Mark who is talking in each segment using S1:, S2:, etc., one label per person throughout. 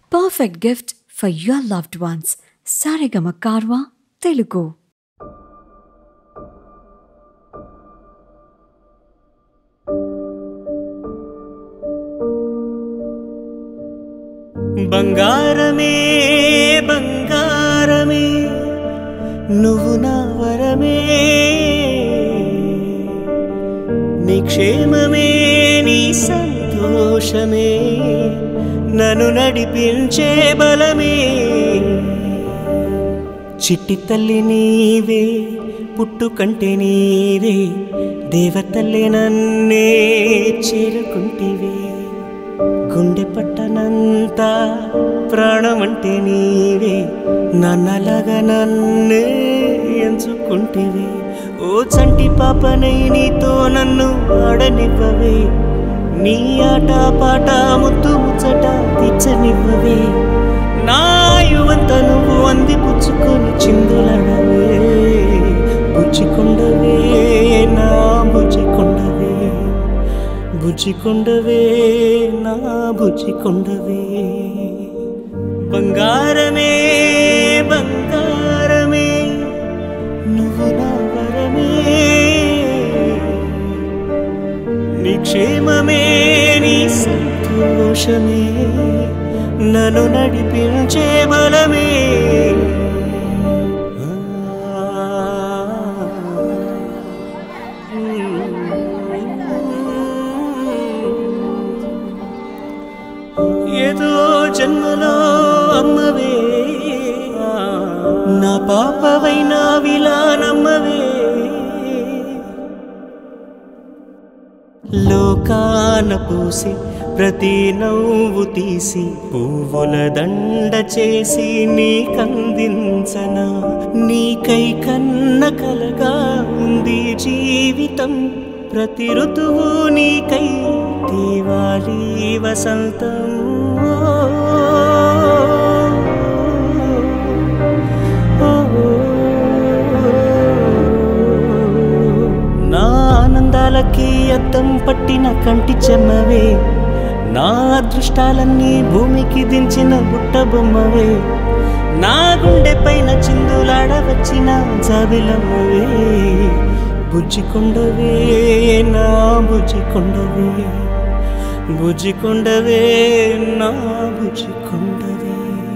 S1: perfect gift for your loved ones. Sarigama Karwa, Telugu.
S2: బంగారమే బంగారమే నువ్వు నా వరమే నీ క్షేమమే నీ సంతోషమే నన్ను నడిపించే బలమే చిట్టి తల్లి నీవే పుట్టుకంటే నీవే దేవతల్లే నన్నే చేరుకుంటివే గుండె పట్టనంత ప్రాణమంటే నీవే నన్నలాగా నన్నే ఎంచుకుంటివే ఓ చంటి పాపనై నీతో నన్ను ఆడనివ్వవే నీ ఆట పాట ముత్తు ముచ్చట తీర్చనివ్వవే నా యువంత నువ్వు అంది పుచ్చుకొని చిందులడవే బుజ్జికొండవే నా బుజ్జికొండవే బుజ్జికొండవే నా బుజ్జికొండవే బంగారమే బంగారమే నువ్వు నా వరమే నీ క్షేమమే నీ సంతోషమే నన్ను నడిపించే బలమే ఏదో జన్మలో అమ్మవే నా పాపవైన విలానమ్మవే లోకాన పూసి ప్రతి నవ్వు తీసి పువ్వుల దండ చేసి నీకందించన నీకై కన్న కలగా ఉంది జీవితం ప్రతి ఋతువు నీకై దేవాలి వసంతం నా ఆనందాలకి అద్దం పట్టిన కంటి చెమ్మవే నా అదృష్టాలన్నీ భూమికి దించిన బుట్ట బొమ్మవే నా గుండె పైన చిందులాడ వచ్చిన జాబిలమ్మవే బుజ్జికొండవే నా బుజ్జికొండవే బుజ్జికొండవే నా బుజ్జికొండవే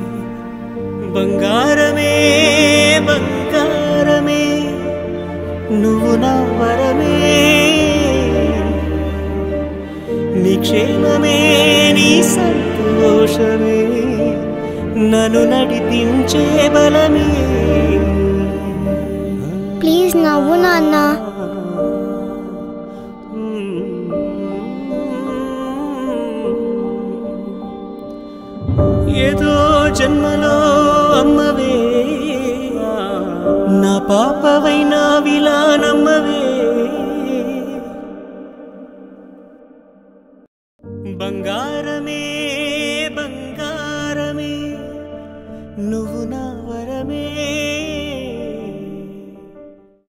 S2: బంగారమే బంగారమే నువ్వు నా వరమే నీ క్షేమమే నీ సంతోషమే నన్ను నడిపించే బలమే
S3: ప్లీజ్ నవ్వు నాన్న
S2: ఏదో జన్మలో అమ్మవే నా పాపవైన విలానమ్మవే బంగారమే బంగారమే నువ్వు నా